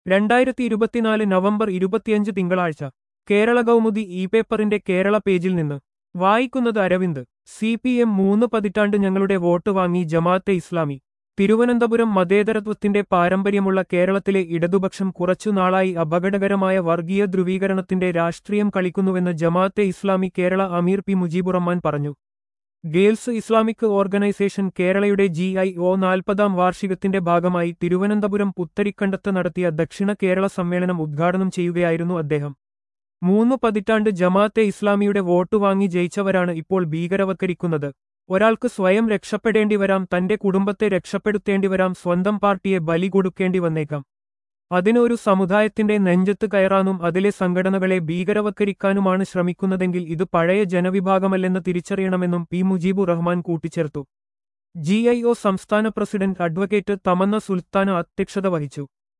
രണ്ടായിരത്തി ഇരുപത്തിനാല് നവംബർ ഇരുപത്തിയഞ്ച് തിങ്കളാഴ്ച കേരള കൗമുദി ഇ പേപ്പറിന്റെ കേരള പേജിൽ നിന്ന് വായിക്കുന്നത് അരവിന്ദ് സി പി എം മൂന്ന് പതിറ്റാണ്ട് ഞങ്ങളുടെ വോട്ട് വാങ്ങി ജമാഅത്തെ ഇസ്ലാമി തിരുവനന്തപുരം മതേതരത്വത്തിന്റെ പാരമ്പര്യമുള്ള കേരളത്തിലെ ഇടതുപക്ഷം കുറച്ചുനാളായി അപകടകരമായ വർഗീയ ധ്രുവീകരണത്തിന്റെ രാഷ്ട്രീയം കളിക്കുന്നുവെന്ന് ജമാഅത്തെ ഇസ്ലാമി കേരള അമീർ പി മുജീബുറഹ്മാൻ പറഞ്ഞു ഗേൾസ് ഇസ്ലാമിക് ഓർഗനൈസേഷൻ കേരളയുടെ ജി ഐ ഒ നാൽപ്പതാം വാർഷികത്തിന്റെ ഭാഗമായി തിരുവനന്തപുരം പുത്തരിക്കണ്ടത്ത് നടത്തിയ ദക്ഷിണ കേരള സമ്മേളനം ഉദ്ഘാടനം ചെയ്യുകയായിരുന്നു അദ്ദേഹം മൂന്ന് പതിറ്റാണ്ട് ജമാഅത്തെ ഇസ്ലാമിയുടെ വോട്ട് വാങ്ങി ജയിച്ചവരാണ് ഇപ്പോൾ ഭീകരവൽക്കരിക്കുന്നത് ഒരാൾക്ക് സ്വയം രക്ഷപ്പെടേണ്ടി വരാം തന്റെ കുടുംബത്തെ രക്ഷപ്പെടുത്തേണ്ടി വരാം സ്വന്തം പാർട്ടിയെ ബലി കൊടുക്കേണ്ടി വന്നേക്കാം അതിന് ഒരു സമുദായത്തിന്റെ നെഞ്ചത്ത് കയറാനും അതിലെ സംഘടനകളെ ഭീകരവൽക്കരിക്കാനുമാണ് ശ്രമിക്കുന്നതെങ്കിൽ ഇത് പഴയ ജനവിഭാഗമല്ലെന്ന് തിരിച്ചറിയണമെന്നും പി മുജീബുർ റഹ്മാൻ കൂട്ടിച്ചേർത്തു ജി ഐ ഒ സംസ്ഥാന പ്രസിഡന്റ് അഡ്വക്കേറ്റ് തമന്ന സുൽത്താന അധ്യക്ഷത വഹിച്ചു